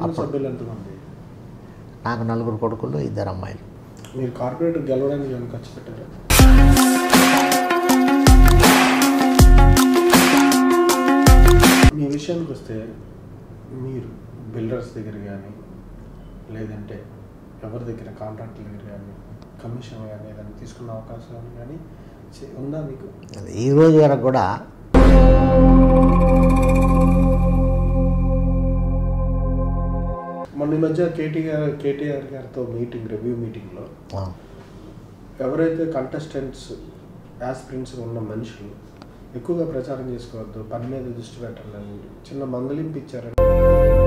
కుటుంబ సభ్యులు ఎంతమంది నాకు నలుగురు కొడుకులు ఇద్దరు అమ్మాయిలు మీరు కార్పొరేటర్ గెలవడానికి ఏమైనా ఖర్చు పెట్టారా మీ విషయానికి వస్తే మీరు బిల్డర్స్ దగ్గర కానీ లేదంటే ఎవరి దగ్గర కాంట్రాక్టర్ దగ్గర కానీ కమిషన్ కానీ ఏదైనా తీసుకున్న అవకాశం కానీ చే- ఉందా మీకు ఈ రోజు వరకు కూడా మొన్న ఈ మధ్య కేటీఆర్ కేటీఆర్ గారితో మీటింగ్ రివ్యూ మీటింగ్లో ఆ, ఎవరైతే కంటెస్టెంట్స్ యాస్పిరెంట్స్ ఉన్న మనుషులు ఎక్కువగా ప్రచారం చేసుకోవద్దు పని మీద దృష్టి పెట్టాలని చిన్న మందలింపు ఇచ్చారని